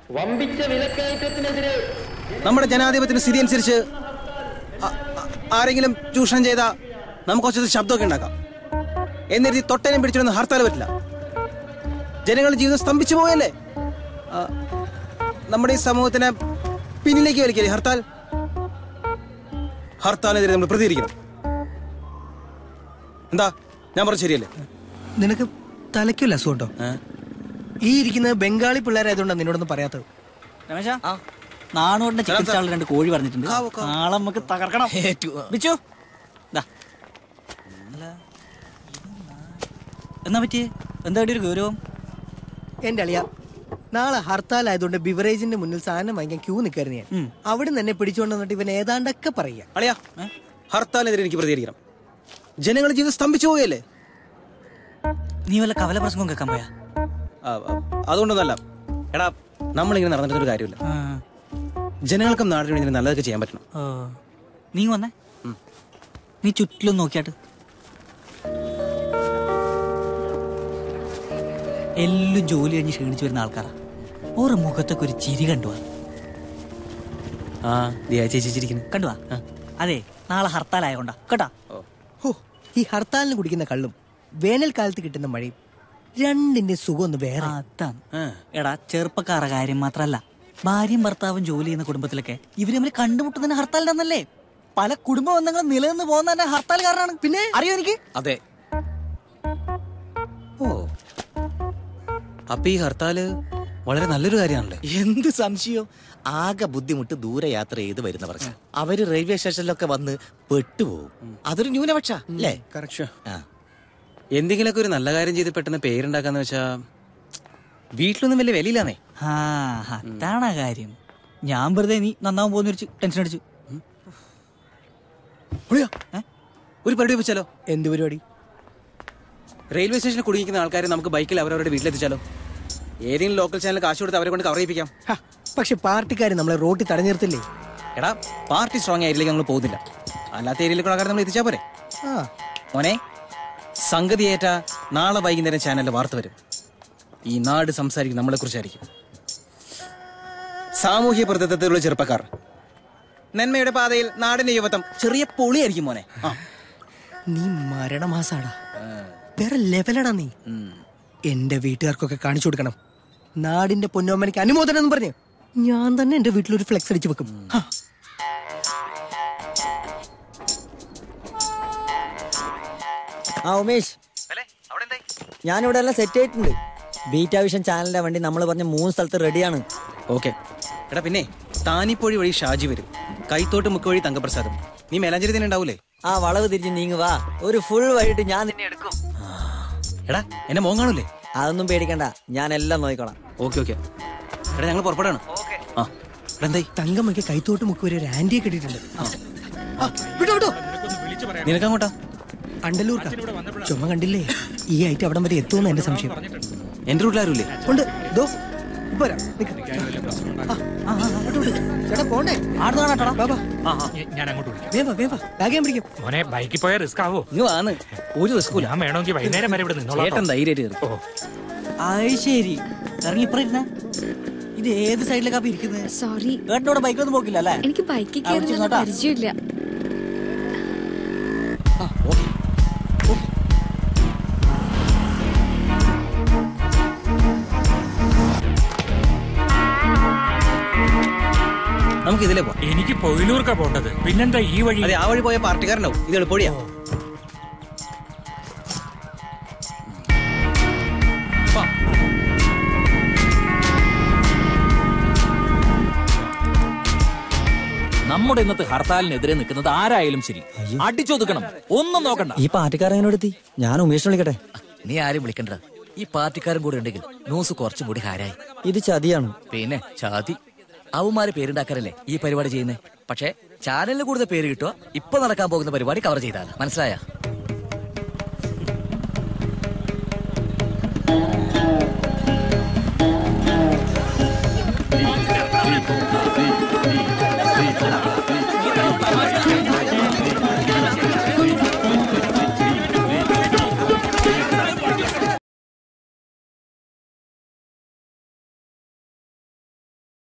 വമ്പിച്ച വിലക്കയറ്റത്തിനെതിരെ നമ്മുടെ ജനാധിപത്യത്തിന്റെ സ്ഥിതി അനുസരിച്ച് ആ- ആ- ആരെങ്കിലും ചൂഷണം ചെയ്താൽ നമുക്ക് കുറച്ച് ശബ്ദമൊക്കെ ഉണ്ടാക്കാം എന്നിരുത്തി തൊട്ടേനും പിടിച്ചൊന്നും ഹർത്താൽ പറ്റില്ല ജനങ്ങളുടെ ജീവിതം സ്തംഭിച്ചു പോയല്ലേ ആ, നമ്മുടെ ഈ സമൂഹത്തിനെ പിന്നിലേക്ക് വലിക്കല്ലേ ഹർത്താൽ ഹർത്താലിനെതിരെ നമ്മൾ പ്രതികരിക്കണം എന്താ ഞാൻ പറഞ്ഞ ശരിയല്ലേ നിനക്ക് തലയ്ക്കല്ല അസുഖം ഈ ഇരിക്കുന്നത് ബംഗാളി പിള്ളേരായതുകൊണ്ടാണ് നിന്നോടൊന്നും പറയാത്തത് രമേശ നാണോടിന്റെ ചിക്കൻ സ്റ്റാളിൽ രണ്ട് കോഴി പറഞ്ഞിട്ടുണ്ട് കാവോ, കാവോ. നാളെ നമുക്ക് തകർക്കണം ഏറ്റു. ബിച്ചു ദാ. അല്ല, എന്നാ പറ്റിയേ എന്താ ഒരു ഗൗരവം എന്റെ അളിയ നാളെ ഹർത്താൽ ആയതുകൊണ്ട് ബിവറേജിന്റെ മുന്നിൽ സാധനം വാങ്ങിക്കാൻ ക്യൂ നിൽക്കായിരുന്നു ഞാൻ അവിടെ നിന്ന് എന്നെ പിടിച്ചുകൊണ്ട് വന്നിട്ട് ഇവൻ ഏതാണ്ടൊക്കെ പറയുക അളിയാ ഹർത്താലിനെതിരെ എനിക്ക് പ്രതികരിക്കണം ജനങ്ങളുടെ ജീവിതം സ്തംഭിച്ചു പോയല്ലേ നീ വല്ല കവല പ്രസംഗം കേൾക്കാൻ പോയാ ആ, ആ, അതുകൊണ്ടൊന്നല്ല എടാ നമ്മളിങ്ങനെ നടന്നിട്ടൊരു കാര്യമില്ല ആ, ജനങ്ങൾക്കും നാടിനും ഇതിന് നല്ലതൊക്കെ ചെയ്യാൻ പറ്റണം ഓ. നീ വന്നേ നീ ചുറ്റിലും നോക്കിയാട്ട് എല്ലാം ജോലി കഴിഞ്ഞ് ക്ഷീണിച്ചു വരുന്ന ആൾക്കാരാ ഓരോ മുഖത്തൊക്കെ ഒരു ചിരി കണ്ടുവാ ആ ദിയാ ചേച്ചി ചിരിക്കുന്നു കണ്ടുവാ അതെ നാളെ ഹർത്താലായോണ്ടാ കേട്ടാ ഹോ ഈ ഹർത്താലിന് കുടിക്കുന്ന കള്ളും വേനൽക്കാലത്ത് കിട്ടുന്ന മഴയും രണ്ടിന്റെ സുഖം ഒന്ന് വേറെ അതാണ് എടാ ചെറുപ്പക്കാര കാര്യം മാത്രല്ല ഭാര്യയും ഭർത്താവും ജോലി ചെയ്യുന്ന കുടുംബത്തിലൊക്കെ ഇവര് തമ്മിൽ കണ്ടുമുട്ടുന്നതിന് ഹർത്താലിന്റെ പല കുടുംബ ബന്ധങ്ങളും നിലനിന്ന് പോകുന്ന തന്നെ ഹർത്താൽ കാരണമാണ് പിന്നെ അറിയോ എനിക്ക് അതെ ഓ അപ്പൊ ഈ ഹർത്താല് വളരെ നല്ലൊരു കാര്യമാണല്ലേ എന്ത് സംശയം ആകെ ബുദ്ധിമുട്ട് ദൂരയാത്ര ചെയ്ത് വരുന്നവർക്ക് അവര് റെയിൽവേ സ്റ്റേഷനിലൊക്കെ വന്ന് പെട്ടുപോകും അതൊരു ന്യൂനപക്ഷ അല്ലേ ആ. എന്തെങ്കിലുമൊക്കെ ഒരു നല്ല കാര്യം ചെയ്ത് പെട്ടെന്ന് പേരുണ്ടാക്കാന്ന് വെച്ചാ വീട്ടിലൊന്നും വലിയ വിലയില്ലാന്നേ ആ അതാണ് ആ കാര്യം ഞാൻ വെറുതെ നീ നന്നാവാൻ പോകുന്ന വെച്ച് ടെൻഷൻ അടിച്ചു ഒരു പരിപാടി വെച്ചാലോ എന്ത് പരിപാടി റെയിൽവേ സ്റ്റേഷനിൽ കുടുങ്ങിക്കുന്ന ആൾക്കാരെ നമുക്ക് ബൈക്കിൽ അവരവരുടെ വീട്ടിലെത്തിച്ചാലോ ഏതെങ്കിലും ലോക്കൽ ചാനൽ കാശ് കൊടുത്ത് അവരെ കൊണ്ട് കവർ ചെയ്യിപ്പിക്കാം ഹ, പക്ഷെ പാർട്ടിക്കാർ നമ്മളെ റോട്ടിൽ തടഞ്ഞു നിർത്തില്ലേ എടാ പാർട്ടി സ്ട്രോങ് ഏരിയയിലേക്ക് നമ്മൾ പോകുന്നില്ല അല്ലാത്ത ഏരിയയിലേക്ക് ആൾക്കാരെ നമ്മൾ എത്തിച്ചാൽ പോരെ ആ മോനെ സംഗതി ഏറ്റ നാളെ വൈകുന്നേരം ചാനലിൽ വാർത്ത വരും ഈ നാട് സംസാരിക്കും നമ്മളെ കുറിച്ചായിരിക്കും സാമൂഹ്യ പ്രതിബദ്ധതയുള്ള ചെറുപ്പക്കാർ നന്മയുടെ പാതയിൽ നാടിന്റെ യുവത്വം ചെറിയ പൊളിയായിരിക്കും മോനെ ആ നീ മരണമാസാടാ വേറെ ലെവലടാ നീ എന്റെ വീട്ടുകാർക്കൊക്കെ കാണിച്ചു കൊടുക്കണം നാടിന്റെ പൊന്നോമ്മനിക്ക് അനുമോദനം എന്ന് പറഞ്ഞ് ഞാൻ തന്നെ എന്റെ വീട്ടിലൊരു ഫ്ലെക്സ് അടിച്ചു വെക്കും ഹ. ആ ഉമേഷ് ഞാനിവിടെ എല്ലാം സെറ്റ് ആയിട്ടുണ്ട് ബീറ്റാ വിഷൻ ചാനലിന്റെ വണ്ടി നമ്മൾ പറഞ്ഞ മൂന്ന് സ്ഥലത്ത് റെഡിയാണ് ഓക്കെ എടാ പിന്നെ താനിപ്പൊഴി വഴി ഷാജി വരും കൈത്തോട്ട് മുക്ക് വഴി തങ്കപ്രസാദും നീ മേലാഞ്ചേരി തന്നെ ഉണ്ടാവൂലേ ആ വളവ് തിരിഞ്ഞ് നീങ്ങ് വാ ഒരു ഫുൾ വൈകിട്ട് ഞാൻ നിന്നെ എടുക്കും എടാ എന്നെ മോൻ കാണൂലേ അതൊന്നും പേടിക്കണ്ട ഞാൻ എല്ലാം നോക്കിക്കോളാം ഓക്കെ ഓക്കെ എടാ ഞങ്ങൾ പുറപ്പെടാണ് ആ എടാ എന്തായി തങ്കമ്മയ്ക്ക് കൈത്തോട്ട് മുക്ക് വരെ ഒരു ആന്റിയെ കിട്ടിയിട്ടുണ്ട് ആ. ആ, വിട്ടോ വിട്ടോ നിനക്കങ്ങോട്ടാ അണ്ടല്ലൂർക്കാ ചുമ കണ്ടില്ലേ ഈ ആയിട്ട് അവിടം വരെ എത്തുമെന്ന് എന്റെ സംശയം എന്റെ വീട്ടിലാരുമില്ലേ ഉണ്ട് ദോ ഇപ്പൊ വരാം നിക്ക്. ആ, ആ, ആ, വിട്ടോ, വിട്ടോ. ചേട്ടാ പോണേ ബാ, ബാ. ഞാൻ അങ്ങോട്ട് വിളിക്കാം വേവാ വേവാ ബാഗ് ഞാൻ പിടിക്കും മോനെ ബൈക്കിൽ പോയാൽ റിസ്ക് ആവോ ഇങ്ങ് വാന്ന് ഒരു റിസ്കൂല ഞാൻ വേണമെങ്കിൽ വൈകുന്നേരം വരെ ഇവിടെ നിന്നോളാം ചേട്ടൻ ധൈര്യമായിട്ട് കയറി ഓ അത് ശരി ഇറങ്ങി ഇപ്പറ ഇരുന്ന ഇത് ഏത് സൈഡിലേക്കാ ഇപ്പൊ ഇരിക്കുന്നത് സോറി ഏട്ടനോട് ബൈക്കൊന്നും പോക്കില്ല അല്ലേ എനിക്ക് ബൈക്കിൽ ആ, വിളിച്ച് കയറുന്ന നോട്ടാ. പരിചയമില്ല നമുക്ക് ഇതിലേ പോവാം എനിക്ക് പൊയിലൂർക്കാ പോണ്ടത് പിന്നെന്താ ഈ വഴി അതെ ആ വഴി പോയ പാർട്ടിക്കാരനാവും ഇത് എളുപ്പവഴിയാ നമ്മുടെ ഇന്നത്തെ ഹർത്താലിനെതിരെ നിൽക്കുന്നത് ആരായാലും ശരി അടിച്ചൊതുക്കണം ഒന്നും നോക്കണ്ട ഈ പാർട്ടിക്കാരെങ്ങനെ എടുത്തി ഞാൻ ഉമേഷ് വിളിക്കട്ടെ നീ ആരും വിളിക്കണ്ട ഈ പാർട്ടിക്കാരും കൂടെ ഉണ്ടെങ്കിൽ ന്യൂസ് കുറച്ചും കൂടി ഹാരായി ഇത് ചതിയാണ് പിന്നെ ചാതി അവന്മാര് പേരുണ്ടാക്കാനല്ലേ ഈ പരിപാടി ചെയ്യുന്നേ പക്ഷേ ചാനലിന് കൂടുതൽ പേര് കിട്ടുക ഇപ്പൊ നടക്കാൻ പോകുന്ന പരിപാടി കവർ ചെയ്താൽ മനസ്സിലായ